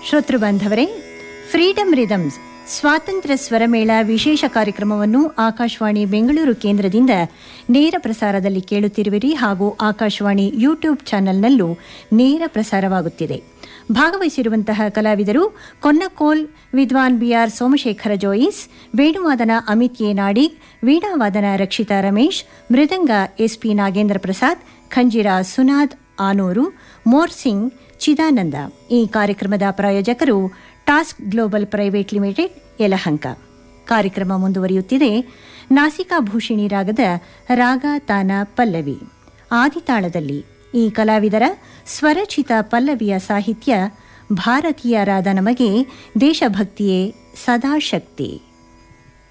ಶ್ರೋತೃ ಬಾಂಧವರೇ freedom rhythms ಸ್ವಾತಂತ್ರ್ಯ ಸ್ವರಮೇಳ ವಿಶೇಷ ಕಾರ್ಯಕ್ರಮವನ್ನು ಆಕಾಶವಾಣಿ ಬೆಂಗಳೂರು ಕೇಂದ್ರದಿಂದ ನೇರ ಪ್ರಸಾರದಲ್ಲಿ ಕೇಳುತ್ತಿರುವಿರಿ ಹಾಗೂ ಆಕಾಶವಾಣಿ ಯೂಟ್ಯೂಬ್ ಚಾನೆಲ್ನಲ್ಲೂ ನೇರ ಪ್ರಸಾರವಾಗುತ್ತಿದೆ ಭಾಗವಹಿಸಿರುವಂತಹ ಕಲಾವಿದರು ಕೊನ್ನಕೋಲ್ ವಿದ್ವಾನ್ ಬಿಆರ್ ಸೋಮಶೇಖರ ಜೋಯಿಸ್ ವೇಣುವಾದನ ಅಮಿತ್ ಎ ನಾಡಿಗ್ ವೀಣಾವಾದನ ರಕ್ಷಿತಾ ರಮೇಶ್ ಮೃದಂಗ ಎಸ್ಪಿ ನಾಗೇಂದ್ರ ಪ್ರಸಾದ್ ಖಂಜಿರ ಸುನಾದ್ ಆನೂರು ಮೋರ್ಸಿಂಗ್ ಚಿದಾನಂದ ಈ ಕಾರ್ಯಕ್ರಮದ ಪ್ರಾಯೋಜಕರು task global private limited Yelahanka ಕಾರ್ಯಕ್ರಮ ಮುಂದುವರಿಯುತ್ತಿದೆ ನಾಸಿಕಾ ಭೂಷಿಣಿ ರಾಗದ ರಾಗ ತಾನ ಪಲ್ಲವಿ ಆದಿತಾಳದಲ್ಲಿ ಈ ಕಲಾವಿದರ ಸ್ವರಚಿತ ಪಲ್ಲವಿಯ ಸಾಹಿತ್ಯ ಭಾರತೀಯರಾದ ನಮಗೆ ದೇಶಭಕ್ತಿಯೇ ಸದಾ ಶಕ್ತಿ